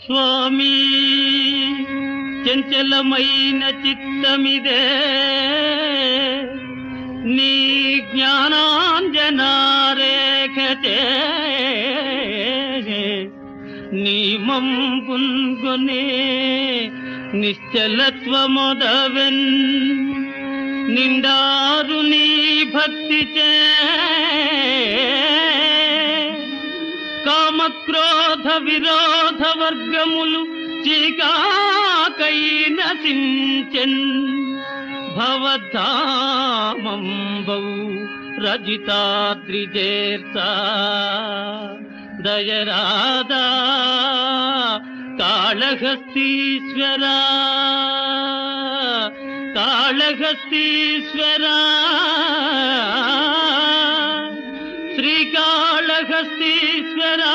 స్వామి చంచలమైన చిత్తమిదే నీ జ్ఞానాంజనారేఖతే నీ మంపున్గొనే నిశ్చలత్వమొదవెన్ నిండారు నీ భక్తి చే కామక్రోధ విరోధ వర్గములు చీకాకై నశించెన్ భవధామంబౌ రజితాద్రిజేర్తా దయరాదా కాళహస్తీశ్వరా కాళహస్తీశ్వరా శ్రీకాళహస్తీశ్వరా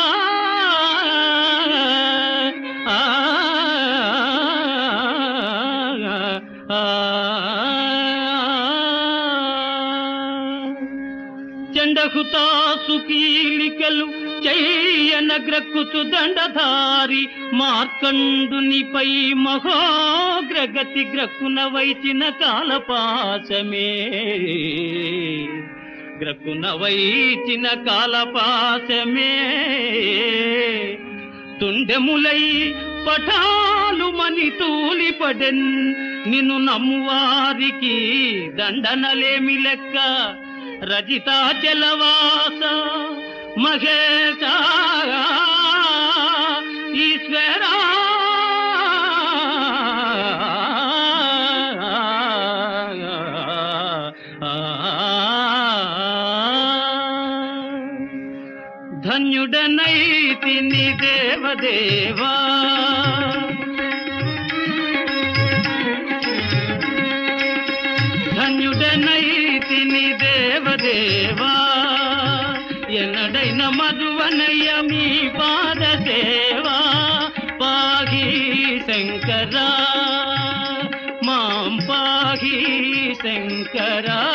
ఆ, ఆ, చండహుతాసు కీలికలు చెయ్యన గ్రక్కుతు దండధారి మార్కండునిపై మహోగ్రగతి గ్రక్కున వైచిన కాలపాశమే గ్రక్కున వైచిన కాలపాశమే తుండెములై పఠాలు మని తూలిపడెన్ నిన్ను నమ్మువారికి దండనలేమి లెక్క రజితాచలవాస మహేశ ఈశ్వరా ధన్యుడనైతిని దేవదేవా ధన్యుడనైతిని దేవదేవా ఎన్నడైన మధువనయ్య మీ పాద సేవా పాహి శంకరా మాం పాహి శంకరా